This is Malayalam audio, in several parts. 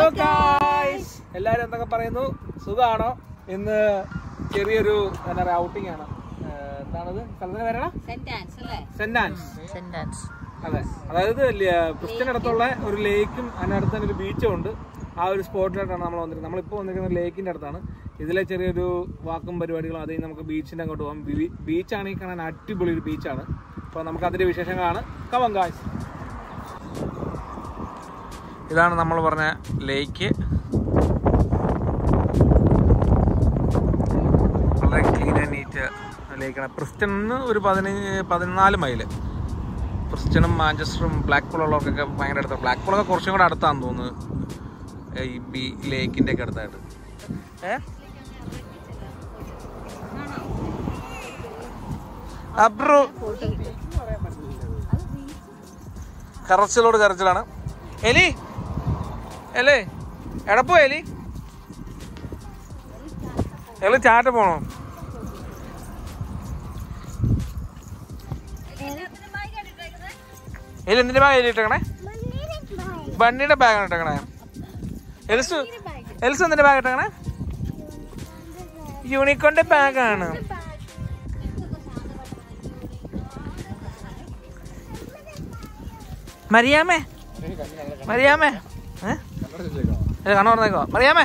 ഹലോ ഗായ്സ് എല്ലാരും എന്തൊക്കെ പറയുന്നു സുഖാണോ ഇന്ന് ചെറിയൊരു എന്താ പറയാ ഔട്ടിംഗ് ആണ് ഏഹ്, എന്താണത് സ്ഥലത്തിന് പേരാണ് സെന്റാൻസ് അല്ലേ സെന്റ് ആൻസ് സെന്റാൻസ് അതെ അതായത് ക്രിസ്ത്യനടുത്തുള്ള ഒരു ലേക്കും അതിനടുത്ത് തന്നെ ഒരു ബീച്ചും ഉണ്ട് ആ ഒരു സ്പോട്ടിലായിട്ടാണ് നമ്മൾ വന്നിരിക്കുന്നത് നമ്മളിപ്പോൾ വന്നിരിക്കുന്നത് ലേക്കിന്റെ അടുത്താണ് ഇതിലെ ചെറിയൊരു വാക്കും പരിപാടികളും അത് കഴിഞ്ഞ് നമുക്ക് ബീച്ചിന്റെ അങ്ങോട്ട് പോകാം ബീച്ചാണെങ്കിൽ കാണാൻ അടിപൊളി ഒരു ബീച്ചാണ് അപ്പോൾ നമുക്ക് അതിന്റെ വിശേഷങ്ങളാണ് കവം ഗായ്സ് ഇതാണ് നമ്മൾ പറഞ്ഞ ലേക്ക് വളരെ ക്ലീൻ ആൻഡ് നീറ്റ് ലേക്കാണ് പ്രിസ്റ്റണിന്ന് ഒരു പതിനഞ്ച് പതിനാല് മൈല് പ്രിസ്റ്റണും മാഞ്ചസ്റ്ററും ബ്ലാക്ക് പൂളുള്ളവർക്കൊക്കെ ഭയങ്കര അടുത്താണ് ബ്ലാക്ക് പൂളൊക്കെ കുറച്ചും കൂടെ അടുത്താന്ന് തോന്നുന്നു ഏ, ഈ ബി ലേക്കിൻ്റെ ഒക്കെ അടുത്തായിട്ട് ഏ അബ്രു കറച്ചിലോട് കറച്ചിലാണ് എലി എലേ എവിടെ പോ എലി എലി ചാറ്റ പോണോ എലി എന്തിന്റെ ബാഗ് ഇട്ടേക്കണേ ബണ്ണിയുടെ ബാഗാണ് ഇട്ടേക്കണേ എൽസു എൽസു എന്തിന്റെ ബാഗ് ഇട്ടേക്കണേ യൂണിക്കോണിന്റെ ബാഗാണ് മരിയാമേ മറിയാമേ ഏ ഏ, കണ്ണു പറഞ്ഞേക്കോ മറിയാമേ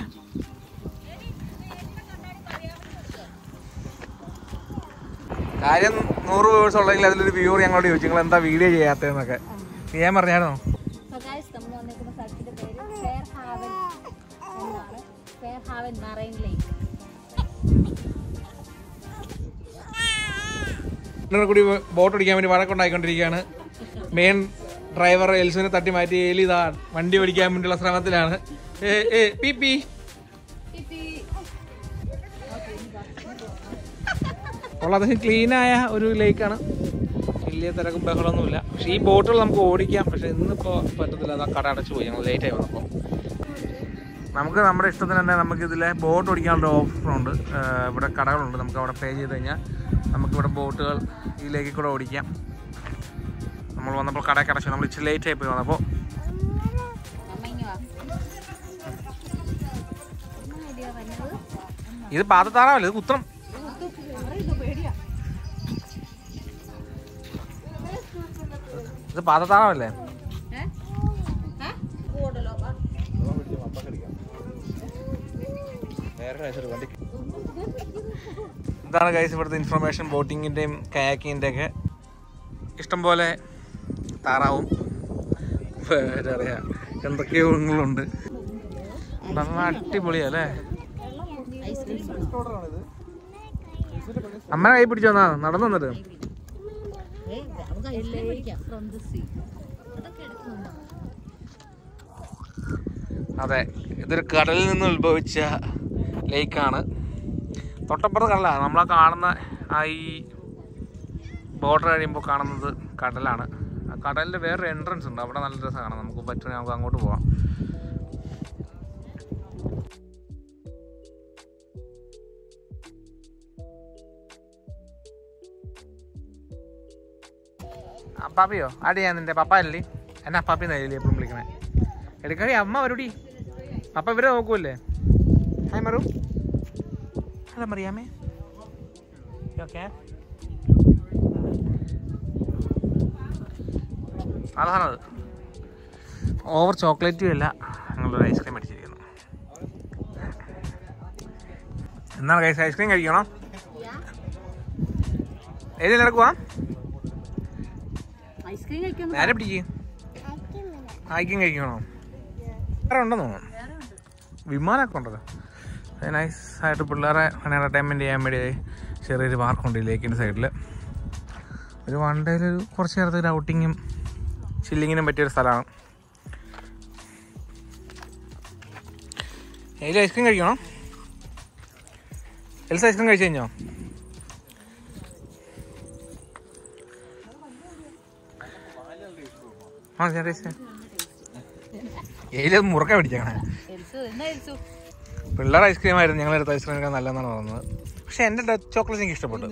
കാര്യം നൂറ് വ്യൂവേഴ്സ് ഉള്ളെങ്കിൽ അതിലൊരു വ്യൂവർ ഞങ്ങളോട് ചോദിച്ചു നിങ്ങൾ എന്താ വീഡിയോ ചെയ്യാത്തതെന്നൊക്കെ ചെയ്യാൻ പറഞ്ഞായിരുന്നോ ഗൈസ് നമ്മൾ വന്നിരിക്കുന്ന സ്ഥലത്തിന്റെ പേര് ഫെയർ ഹാവൻ എന്നാണ് ഫെയർ ഹാവൻ മറൈൻ ലേക്ക് ഇവിടെ കൂടി ബോട്ട് ഓടിക്കാൻ വേണ്ടി വഴക്കുണ്ടായിക്കൊണ്ടിരിക്കുകയാണ് മെയിൻ ഡ്രൈവർ എൽസുവിനെ തട്ടി മാറ്റി എലി ഇതാ വണ്ടി ഓടിക്കാൻ വേണ്ടിയുള്ള ശ്രമത്തിലാണ് ഏ ഏ പി പി ഉള്ളത് ക്ലീനായ ഒരു ലേക്കാണ് വലിയ തിരക്കും ബഹളമൊന്നുമില്ല പക്ഷേ ഈ ബോട്ടുകൾ നമുക്ക് ഓടിക്കാം പക്ഷെ ഇന്നിപ്പോൾ പറ്റത്തില്ല അതാ കട അടച്ചു പോയി ഞങ്ങൾ ലേറ്റ് ആയി വന്നപ്പോൾ നമുക്ക് നമ്മുടെ ഇഷ്ടത്തിന് തന്നെ നമുക്ക് ഇതിലെ ബോട്ട് ഓടിക്കാനുള്ള ഓപ്ഷൻ ഉണ്ട് ഏഹ് ഇവിടെ കടകളുണ്ട് നമുക്ക് അവിടെ പേ ചെയ്ത് കഴിഞ്ഞാൽ നമുക്കിവിടെ ബോട്ടുകൾ ഈ ലേക്കിൽ കൂടെ ഓടിക്കാം നമ്മൾ വന്നപ്പോൾ കടയിൽ കടച്ചു നമ്മൾ ഇച്ചിരി ലേറ്റ് ആയി പോയി വന്നപ്പോൾ അമ്മ ഇങ്ങ് വാ അമ്മ എവിടെയാ വന്നത്? ഇത് പാതത്താറാവല്ലേ ഇത് കുത്രം ഇത് പാതത്താറാവല്ലേ ഏ? ഏ? ഓടലോ, വാ. ഇതാണ് ഗൈസ് ഇവിടുത്തെ ഇൻഫർമേഷൻ ബോട്ടിങ്ങിൻ്റെയും കയാക്കിങ്ങിൻ്റെ ഒക്കെ ഇഷ്ടംപോലെ താറാവും എന്താ പറയാ എന്തൊക്കെയോ ഉണ്ട് നല്ല അടിപൊളിയാ അല്ലേ ഐസ്ക്രീം അമ്മ കൈ പിടിച്ചു വന്നാ നടന്നു വന്നിട്ട് ഏ, നമുക്ക് ഐസ്ക്രീം മേടിക്കാം ഫ്രം ദ സീ അതൊക്കെ എടുക്കുന്നു അതെ ഇതൊരു കടലിൽ നിന്ന് ഉത്ഭവിച്ച ലേക്കാണ് തൊട്ടപ്പുറത്ത് കടലാണ് നമ്മളാ കാണുന്ന ആ ഈ ബോർഡർ കഴിയുമ്പോൾ കാണുന്നത് കടലാണ് ആ കടലിൻ്റെ വേറൊരു എൻട്രൻസ് ഉണ്ട് അവിടെ നല്ല രസമാണ് നമുക്ക് പറ്റുമെങ്കിൽ നമുക്ക് അങ്ങോട്ട് പോവാം അപ്പാപ്പിയോ ആടി ഞാൻ നിന്റെ പപ്പ അല്ലേ എന്നെ അപ്പാപ്പി എന്നല്ലേ എപ്പോഴും വിളിക്കണേ എടുക്കടി അമ്മ വരൂടി പപ്പ ഇവരെ നോക്കൂല്ലേ ഹായ് മറു ഹലോ മറിയാമേ ഓക്കെ അതാണത് ഓവർ ചോക്ലേറ്റും ഇല്ല ഞങ്ങളൊരു ഐസ്ക്രീം അടിച്ചിരിക്കുന്നു എന്താണ് കൈസ് ഐസ്ക്രീം കഴിക്കണോ ഏത് നടക്കുവാ ഐസ്ക്രീം കഴിക്കുന്നു നേരെ പിടിക്ക് ആയിക്കും കഴിക്കണോ വേറെ ഉണ്ടെന്ന് തോന്നുന്നു വിമാനമൊക്കെ ഉണ്ടല്ലോ നൈസ് ആയിട്ട് പിള്ളേരെ എൻ്റർടൈൻമെൻറ്റ് ചെയ്യാൻ വേണ്ടി ചെറിയൊരു പാർക്കുണ്ട് ഈ ലേക്കിൻ്റെ സൈഡിൽ ഒരു വൺ ഡേയിൽ ഒരു കുറച്ച് നേരത്തെ ഒരു ഔട്ടിങ്ങും ചില്ലിങ്ങിനും പറ്റിയൊരു സ്ഥലമാണ് ഏത് ഐസ്ക്രീം കഴിക്കണോ എൽസ് ഐസ്ക്രീം കഴിച്ചു കഴിഞ്ഞോ ആ ചേട്ടാ ഏത് മുറുക്ക പിടിച്ചേക്കണേ എൽസു എന്നാ എൽസു പിള്ളേർ ഐസ്ക്രീം ആയിരുന്നു ഞങ്ങൾ എടുത്ത ഐസ്ക്രീം ഒക്കെ നല്ലതെന്നാണ് പറഞ്ഞത് പക്ഷെ എൻ്റെ ചോക്ലേറ്റ് എനിക്ക് ഇഷ്ടപ്പെട്ടു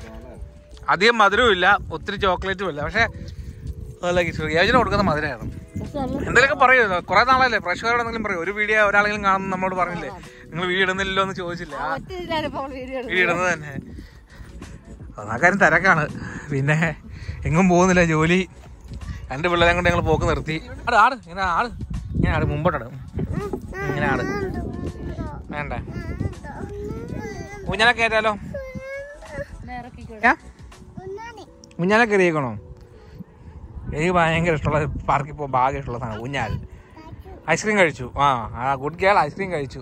അധികം മധുരവും ഇല്ല ഒത്തിരി ചോക്ലേറ്റും ഇല്ല പക്ഷെ നല്ല ഇഷ്ടപ്പെട്ടു യോജന കൊടുക്കുന്ന മധുരമായിരുന്നു പക്ഷെ നല്ല എന്തെങ്കിലുമൊക്കെ പറയൂ കുറെ നാളല്ലേ പ്രേക്ഷകരോട് എന്തെങ്കിലും പറയൂ ഒരു വീഡിയോ ഒരാളെങ്കിലും കാണുന്നു നമ്മളോട് പറഞ്ഞില്ലേ നിങ്ങൾ വീഡിയോ ഇടുന്നില്ലല്ലോ എന്ന് ചോദിച്ചില്ലേ ആ ഒറ്റ ഇതിലാണ് ഇപ്പോൾ വീഡിയോ വീഡിയോ ഇടുന്നത് തന്നെ ആ കാര്യം തിരക്കാണ് പിന്നെ എങ്ങും പോകുന്നില്ല ജോലി രണ്ട് പിള്ളേരെ കൊണ്ട് ഞങ്ങൾ പോക്ക് നിർത്തി ആട് ആട് ഇങ്ങനെ ആട് ഇങ്ങനെ ആട് മുമ്പോട്ടാട് ഇങ്ങനെ ആട് വേണ്ട ഊഞ്ഞാലെ കയറ്റാലോ ഇറക്കിക്കോട്ടെ ഊഞ്ഞാലെ കയറിയേക്കണോ എനിക്ക് ഭയങ്കര ഇഷ്ടമുള്ള പാർക്കിൽ പോ ഭാഗ്യം ഇഷ്ടമുള്ള സാധനം ഊഞ്ഞാൽ ഐസ്ക്രീം കഴിച്ചു ആ ആ ഗുഡ് ഗേൾ ഐസ്ക്രീം കഴിച്ചു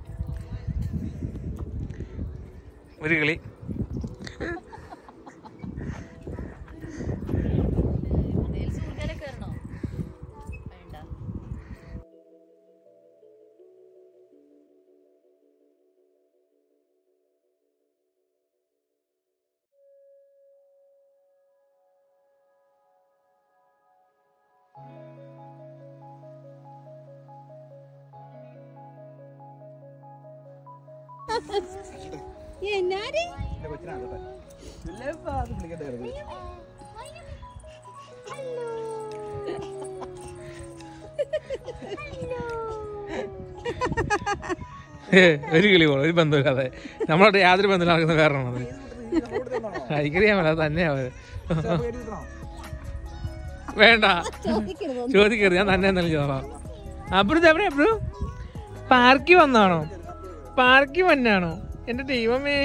ഒരു കിളി എൽസി ഉള്ളിലേക്ക് കയറണോ വേണ്ട എന്നാടി ഏ, ഒരു കിളി പോണം ഒരു ബന്ധമില്ലാതെ നമ്മളോട് യാതൊരു ബന്ധം നടക്കുന്ന കാരണം അത് എനിക്കറിയാമല്ലോ അത് തന്നെയാ അത്. വേണ്ട ചോദിക്കരുത് ചോദിക്കരുത് ഞാൻ തന്നെ നൽകിയതോളാം അബ്രു എവിടെ അബ്രു പാർക്കി വന്നാണോ പാർക്കി വന്നാണോ എന്റെ ദൈവമേ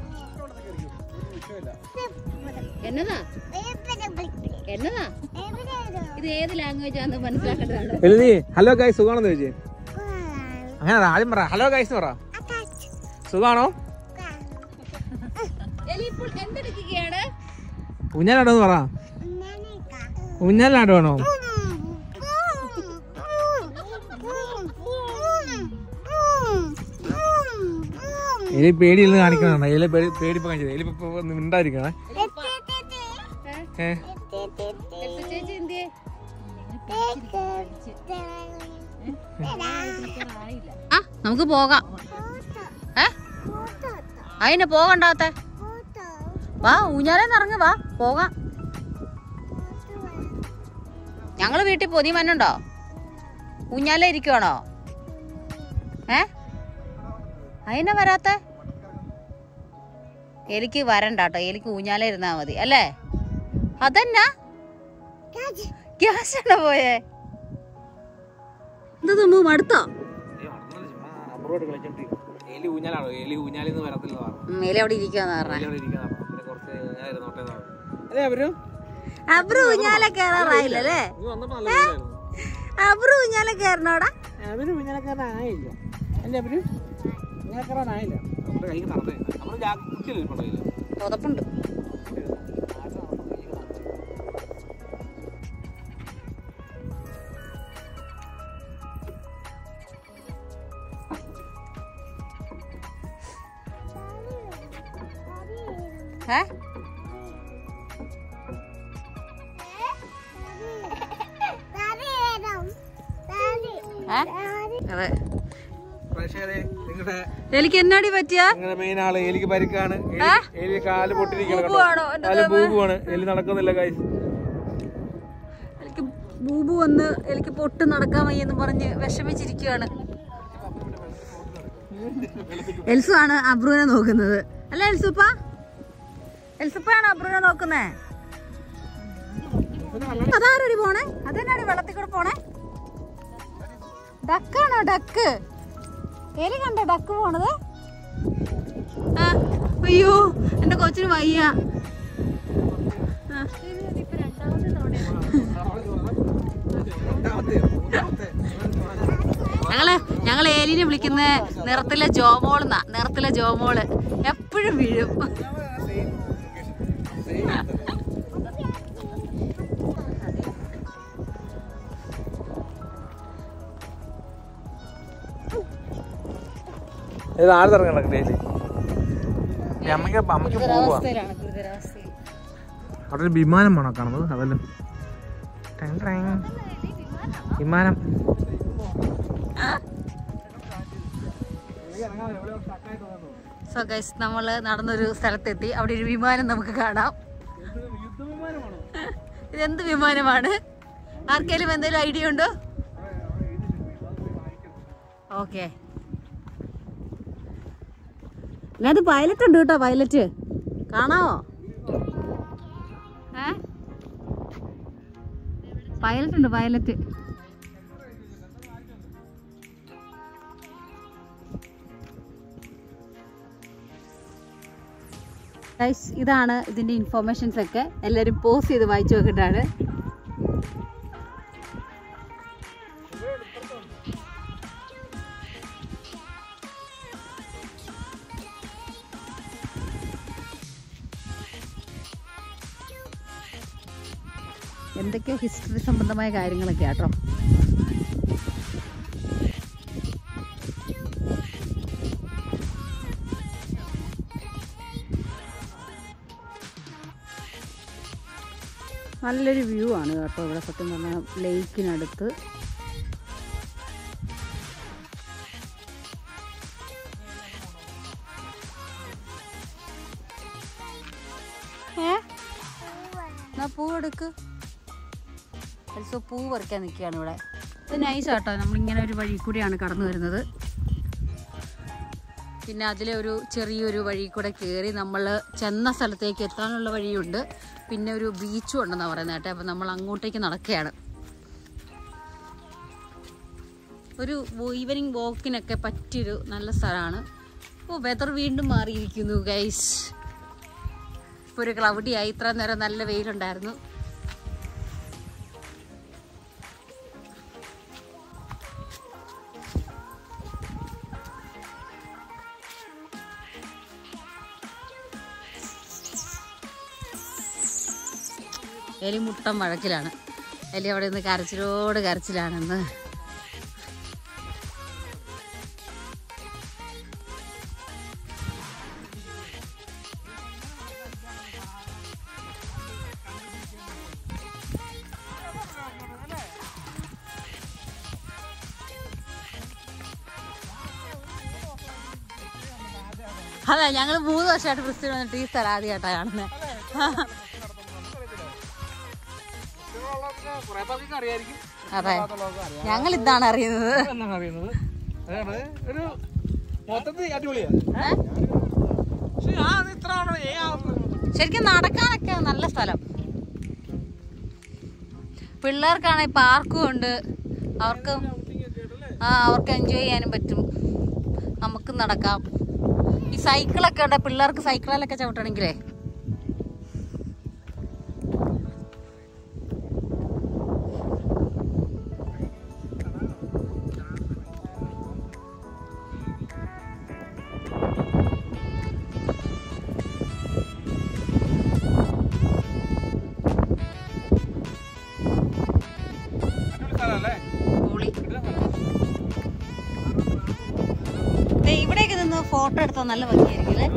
എന്നതാ എന്നതാ ഇത് ഏത് ലാംഗ്വേജ് ആണെന്ന് മനസ്സിലാക്കേണ്ടതാണ് എഴുതി ഹലോ ഗൈസ് സുഖാണെന്ന് ചോദിച്ചേ അങ്ങനെ ആദ്യം പറ ഹലോ ഗൈസ് പറ സുഖാണോ എലി ഇപ്പോൾ എന്തെടുക്കുകയാണ് ഊഞ്ഞാലാടോന്ന് പറ ഊഞ്ഞാലാടുവാണോ എലി പേടിയിൽ നിന്ന് കാണിക്കണോ എലി പേടി പേടിപ്പോ കാണിച്ചത് എലി ഇപ്പൊ മിണ്ടായിരിക്കണേ ഏ എൽസി ചേച്ചി എന്തിയെ ആ നമുക്ക് പോകാം ഏ അതിനെ പോകണ്ടാത്തെ വാ ഊഞ്ഞാലേന്ന് ഇറങ്ങി വാ പോകാം ഞങ്ങള് വീട്ടിൽ പൊതി മന്നുണ്ടോ ഊഞ്ഞാലേ ഇരിക്കുവാണോ ഏ അതിനെ വരാത്ത എനിക്ക് വരണ്ട കേട്ടോ എനിക്ക് ഊഞ്ഞാലേ ഇരുന്നാ മതി അല്ലേ അതെന്നാ ഗ്യാസ് ആണോ പോയേ എന്താ തുമ്പ് മടുത്തോ എലി ഊഞ്ഞാലാണോ എലി ഊഞ്ഞാലിൽ നിന്ന് വരത്തില്ല മേലെ അവിടെ ഇരിക്കുവാന്ന് പറഞ്ഞ കുറച്ച് ഞാൻ ഇരുന്നോട്ടെ എന്ന് പറഞ്ഞു. അല്ലേ അവര് അബ്രു ഊഞ്ഞാല കേറാറായില്ലല്ലേ നീ വന്നപ്പോ നല്ല വെയിലായിരുന്നു. അബ്രു ഊഞ്ഞാല കേറണോടാ അവര് ഊഞ്ഞാലക്കാരനായില്ല അല്ലേ അവര് ഊഞ്ഞാലക്കാരനായില്ല നമ്മുടെ കൈ നടന്നേ നമ്മള് ജാഗ്രത കയ്യില് പുതപ്പുണ്ട് ഏ ഏ? അതെ പ്രേക്ഷകരെ നിങ്ങളുടെ എനിക്ക് എന്നാടി പറ്റിയ നിങ്ങളുടെ മെയിൻ ആള് എലിക്ക് പരിക്കാണ് എലി- ഏ? എലി കാല് പൊട്ടിരിക്കണം ബൂബുവാണോ? എന്റെ കാല് ബൂബുവാണ് എലി നടക്കുന്നില്ല കൈ എനിക്ക് ബൂബു വന്ന് എനിക്ക് പൊട്ട് നടക്കാൻ വയ്യെന്ന് പറഞ്ഞ് വിഷമിച്ചിരിക്കുകയാണ് എൽസു ആണ് അബ്രുവിനെ നോക്കുന്നത് അല്ല എൽസുപ്പ എൽസുപ്പയാണ് അബ്രുവിനെ നോക്കുന്നേ അതാരടി പോണേ അതെന്നാടി വെള്ളത്തിൽ കൂടെ പോണേ ഡക്കാണോ ഡക്ക് എലി കണ്ടോ ഡക്ക് പോണത് ആ, അയ്യോ എന്റെ കൊച്ചിന് വയ്യ ആ. ഞങ്ങള് ഞങ്ങൾ ഏലിനെ വിളിക്കുന്ന നിറത്തിലെ ജോമോൾ എന്നാ നിറത്തിലെ ജോമോള് എപ്പോഴും വീഴും ഇത് ആര് തിറങ്ങണം ഡെയിലി അമ്മയ്ക്ക് അമ്മയ്ക്ക് പോവാ ഗുരുതരാവസ്ഥയിലാണ് ഗുരുതരാവസ്ഥയിൽ അവിടെ ഒരു വിമാനം വേണോ കാണുന്നത് അതല്ല ടെങ് ടെങ്. വിമാനം സോ ഗൈസ് നമ്മൾ നടന്നൊരു സ്ഥലത്തെത്തി അവിടെ ഒരു വിമാനം നമുക്ക് കാണാം ഇതെന്ത് വിമാനമാണ് ആർക്കെങ്കിലും എന്തെങ്കിലും ഐഡിയ ഉണ്ടോ ഓക്കെ ഇതിനകത്ത് പൈലറ്റ് ഉണ്ട് കേട്ടോ പൈലറ്റ് കാണാവോ ഏ പൈലറ്റ് ഉണ്ട് പൈലറ്റ് ഗൈസ് ഇതാണ് ഇതിന്റെ ഇൻഫോർമേഷൻസ് ഒക്കെ എല്ലാവരും പോസ്റ്റ് ചെയ്ത് വായിച്ചു നോക്കിയിട്ടാണ് എന്തൊക്കെയോ ഹിസ്റ്ററി സംബന്ധമായ കാര്യങ്ങളൊക്കെ ആട്ടോ നല്ലൊരു വ്യൂ ആണ് കേട്ടോ ഇവിടെ സത്യം പറഞ്ഞാൽ ലേക്കിനടുത്ത് ഏ എന്നാ പൂ എടുക്ക് അൽസോ പൂ പറിക്കാൻ നിൽക്കുകയാണ് ഇവിടെ ഇത് നൈസ് കേട്ടോ നമ്മളിങ്ങനെ ഒരു വഴി കൂടിയാണ് കടന്നു വരുന്നത് പിന്നെ അതിലെ ഒരു ചെറിയൊരു വഴി കൂടെ കയറി നമ്മൾ ചെന്ന സ്ഥലത്തേക്ക് എത്താനുള്ള വഴിയുണ്ട് പിന്നെ ഒരു ബീച്ചും ഉണ്ടെന്നാണ് പറയുന്നത് കേട്ടോ അപ്പം നമ്മൾ അങ്ങോട്ടേക്ക് നടക്കുകയാണ് ഒരു ഈവനിങ് വാക്കിനൊക്കെ പറ്റിയൊരു നല്ല സ്ഥലമാണ് ഓ വെതർ വീണ്ടും മാറിയിരിക്കുന്നു ഗൈസ് ഇപ്പോൾ ഒരു ക്ലൗഡി ആയി ഇത്ര നേരം നല്ല വെയിലുണ്ടായിരുന്നു എലി മുട്ടം വഴക്കിലാണ് എലി അവിടെ നിന്ന് കരച്ചിലോട് കരച്ചിലാണെന്ന് അതെ ഞങ്ങൾ മൂന്ന് വർഷമായിട്ട് ക്രിസ്ത്യൻ വന്നിട്ട് ഈ സ്ഥലം ആദ്യമായിട്ടാണ് കാണുന്നത് കുറെ പേർക്ക് അറിയായിരിക്കും അതെ ഞങ്ങൾ ഇതാണ് അറിയുന്നത് എന്നാണ് അറിയുന്നത് അതാണ് ഒരു മൊത്തത്തിൽ അടിപൊളിയാണ് ഏ? പക്ഷെ ആ അത് ഇത്ര ആവണം. ഏ ആവുന്നു. ശരിക്കും നടക്കാനൊക്കെ നല്ല സ്ഥലം പിള്ളേർക്കാണെങ്കിൽ പാർക്കും ഉണ്ട് അവർക്ക് ആ അവർക്ക് എൻജോയ് ചെയ്യാനും പറ്റും നമുക്ക് നടക്കാം ഈ സൈക്കിളൊക്കെ ഉണ്ട് പിള്ളേർക്ക് സൈക്കിളിലൊക്കെ ചവിട്ടണമെങ്കിലേ അടിപൊളി സ്ഥലമല്ലേ? പൊളി കിടിലൻ സ്ഥലം. ദേ ഇവിടേക്ക് നിന്ന് ഫോട്ടോ എടുത്താൽ നല്ല ഭംഗിയായിരിക്കും അല്ലേ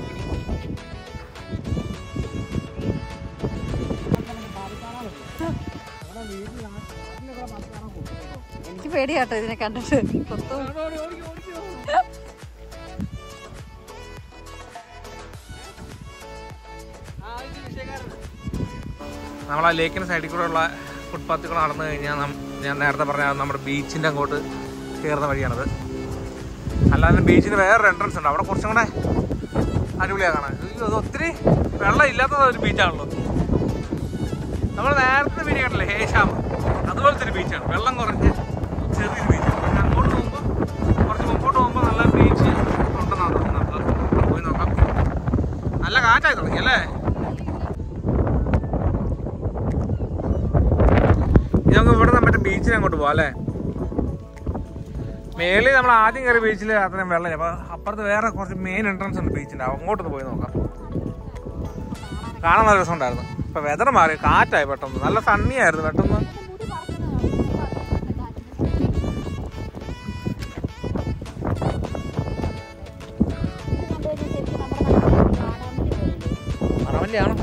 എനിക്ക് പേടിയാട്ടോ ഇതിനെ കണ്ടിട്ട് കൊത്തും ഓടി, ഓടി, ഓടിക്കോ, ഓടിക്കോ. ആ, ഇത് വിഷയക്കാരൻ. നമ്മൾ ആ ലേക്കിന് സൈഡിൽ കൂടെ ഉള്ള ഫുട്പാത്തിൽ കൂടെ നടന്നു കഴിഞ്ഞാൽ നം- ഞാൻ നേരത്തെ പറഞ്ഞ ആ നമ്മുടെ ബീച്ചിന്റെ അങ്ങോട്ട് കയറുന്ന വഴിയാണത് അല്ലാതെ ബീച്ചിന് വേറൊരു എൻട്രൻസ് ഉണ്ട് അവിടെ കുറച്ചും കൂടെ അടിപൊളിയാണ് കാണാൻ അയ്യോ, അത് ഒത്തിരി വെള്ളം ഇല്ലാത്ത ഒരു ബീച്ചാണല്ലോ നമ്മൾ നേരത്തെ വീഡിയോ കണ്ടില്ലേ ഹേശാം അതുപോലത്തെ ഒരു ബീച്ചാണ് വെള്ളം കുറഞ്ഞ് ചെറിയൊരു ബീച്ച് അങ്ങോട്ട് പോകുമ്പോൾ കുറച്ച് മുമ്പോട്ട് പോകുമ്പോൾ നല്ല ബീച്ച് ഉണ്ടെന്നാണ് തോന്നുന്നത് നമുക്ക് പോയി നോക്കാം നല്ല കാറ്റായി തുടങ്ങി അല്ലേ ഇനി നമുക്ക് ഇവിടെ നിന്ന് മറ്റേ ബീച്ചിൽ അങ്ങോട്ട് പോവാം അല്ലേ മേളിൽ നമ്മൾ ആദ്യം കയറി ബീച്ചിൽ അത്രയും വെള്ളമില്ല അപ്പൊ അപ്പുറത്ത് വേറെ കുറച്ച് മെയിൻ എൻട്രൻസ് ഉണ്ട് ബീച്ചിന്റെ അങ്ങോട്ടൊന്ന് പോയി നോക്കാം കാണാൻ നല്ല രസമുണ്ടായിരുന്നു ഇപ്പൊ വെതർ മാറി കാറ്റായി പെട്ടെന്ന് നല്ല സണ്ണി ആയിരുന്നു പെട്ടെന്ന് മണവല്ലിയാണോ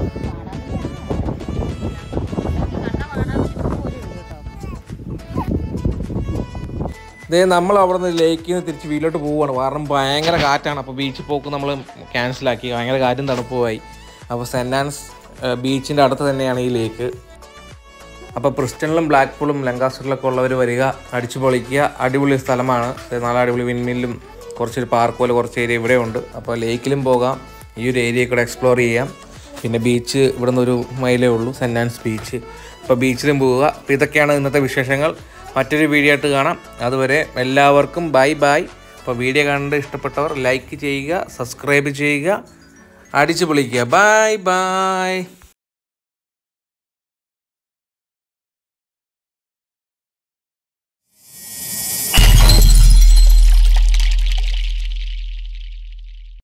ഇതേ നമ്മൾ അവിടെ നിന്ന് ലേക്കിൽ നിന്ന് തിരിച്ച് വീട്ടിലോട്ട് പോവുകയാണ് കാരണം ഭയങ്കര കാറ്റാണ് അപ്പോൾ ബീച്ചിൽ പോക്ക് നമ്മൾ ക്യാൻസലാക്കി ഭയങ്കര കാറ്റും തണുപ്പുമായി അപ്പോൾ സെൻറ്റ് ആൻസ് ബീച്ചിൻ്റെ അടുത്ത് തന്നെയാണ് ഈ ലേക്ക് അപ്പോൾ പ്രിസ്റ്റണിലും ബ്ലാക്ക് പൂളും ലങ്കാസ്റ്ററിലൊക്കെ ഉള്ളവർ വരിക അടിച്ചു പൊളിക്കുക അടിപൊളി സ്ഥലമാണ് ഇത് നല്ല അടിപൊളി വിൻമില്ലും കുറച്ചൊരു പാർക്ക് പോലെ കുറച്ച് ഏരിയ ഇവിടെ ഉണ്ട് അപ്പോൾ ലേക്കിലും പോകാം ഈ ഒരു ഏരിയ കൂടെ എക്സ്പ്ലോർ ചെയ്യാം പിന്നെ ബീച്ച് ഇവിടെ നിന്ന് ഒരു മൈലേ ഉള്ളൂ സെൻറ്റ് ആൻസ് ബീച്ച് അപ്പോൾ ബീച്ചിലും പോവുക അപ്പോൾ ഇതൊക്കെയാണ് ഇന്നത്തെ വിശേഷങ്ങൾ മറ്റൊരു വീഡിയോ ആയിട്ട് കാണാം അതുവരെ എല്ലാവർക്കും ബൈ ബൈ അപ്പോൾ വീഡിയോ കണ്ട് ഇഷ്ടപ്പെട്ടവർ ലൈക്ക് ചെയ്യുക സബ്സ്ക്രൈബ് ചെയ്യുക അടിച്ചു പൊളിക്കുക ബൈ ബൈ